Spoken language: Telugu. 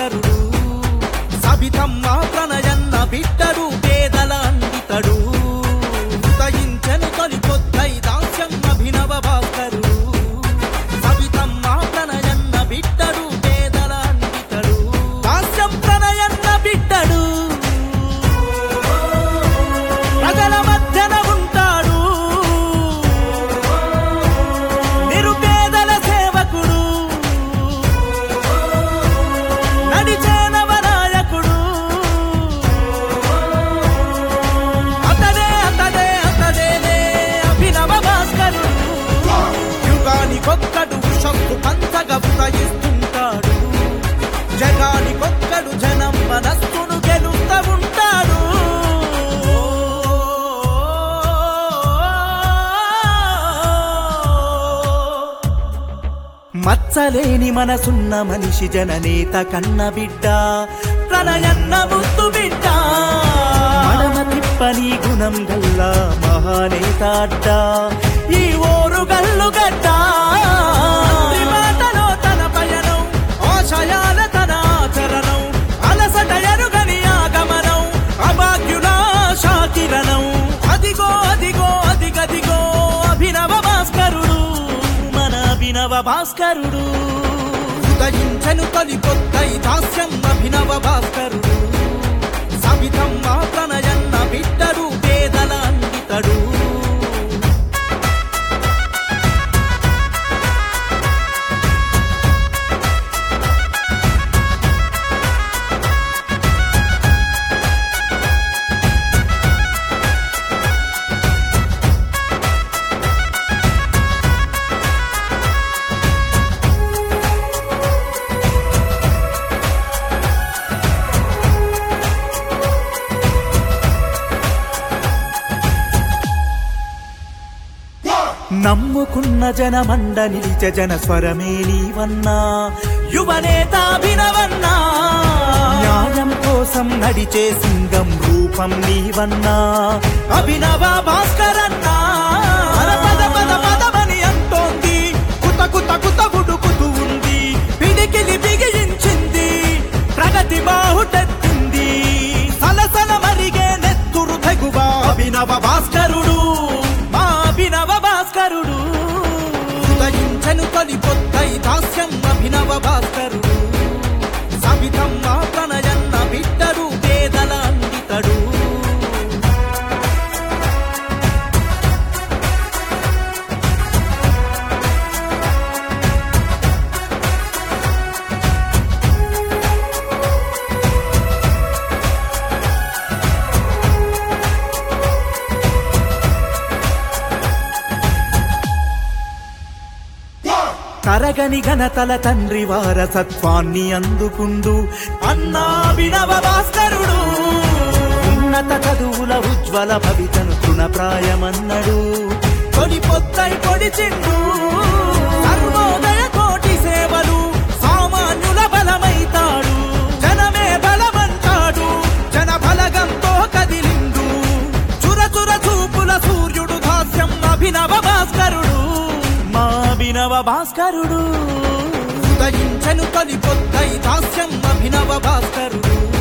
భాస్కరుడు సబితమ్మ ప్రణయన్న బిడ్డడు పేదల అందితడు ఉదయించను తొలి కొద్దై దాస్యం అభినవ భాస్కరుడు సబితమ్మ ప్రణయన్న బిడ్డడు పేదల అందితడు దాస్యం ప్రణయన్న బిడ్డడు ప్రజల మధ్యన ఉంటాడు నిరుపేదల సేవకుడు నడిచే నవనాయకుడు అతడే అతడే అతడేనే అభినవ భాస్కరుడు యుగానికొక్కడు శక్కు పంచగా ఉదయిస్తుంటాడు జగానికొక్కడు జనం మనస్సును గెలుస్తా ఉంటాడు మచ్చలేని మనసున్న మనిషి జననేత కన్న బిడ్డ ప్రణయన్న ముద్దు బిడ్డ మడమ తిప్పని గుణం గల్లా మహానేత అడ్డ ఈ ఓరు గల్లు గడ్డ తండ్రి మాటలో తన పయనం ఆశయాల తన ఆచరణం అలసట ఎరుగని ఆగమనం అభాగ్యుల శాకిరణం అదిగో అదిగో అదిగదిగో అభినవ భాస్కరుడు మన అభినవ భాస్కరుడు ఉదయించను తొలి కొత్తై దాస్యం అభినవ భాస్కరుడు సవితమ్మ ప్రణయన్న బిడ్డడు పేదల అందితడు నమ్ముకున్న జనమండ నిలిచ జన స్వరమే నీవన్నా యువనేతాభినవన్నా న్యాయం కోసం నడిచే సింగం రూపం నీవన్నా అభినవ భాస్కరన్నా పద పద పద పదమని అంటోంది కుత కుత కుత గుడుకుతూ ఉంది పిడికిలి బిగించింది ప్రగతి బాహుటెత్తింది సలసల మరిగే నెత్తురు తెగువ అభినవ భాస్కరుడు మా అభినవ భాస్కరుడు ఉదయించను తొలి పొద్దై దాస్యం అభినవ భాస్కరుడు సవితమ్మ ప్రణయన్న బిడ్డడు పేదల అందితడు తరగని ఘనతల తండ్రి వారసత్వాన్ని అందుకుండు అన్నా వినవ భాస్కరుడు ఉన్నత చదువుల ఉజ్వల భవితను తృణప్రాయమన్నడు కొడి పొత్తై పొడిచిండు సర్వోదయ కోటి సేవలు సామాన్యుల బలమైతాడు జనమే బలమంటాడు జన బలగంతో కదిలిండు చుర చుర చూపుల సూర్యుడు దాస్యం అభినవ భాస్కరుడు మా అభినవ భాస్కరుడు ఉదయించను తొలి పొద్దై దాస్యం అభినవ భాస్కరుడు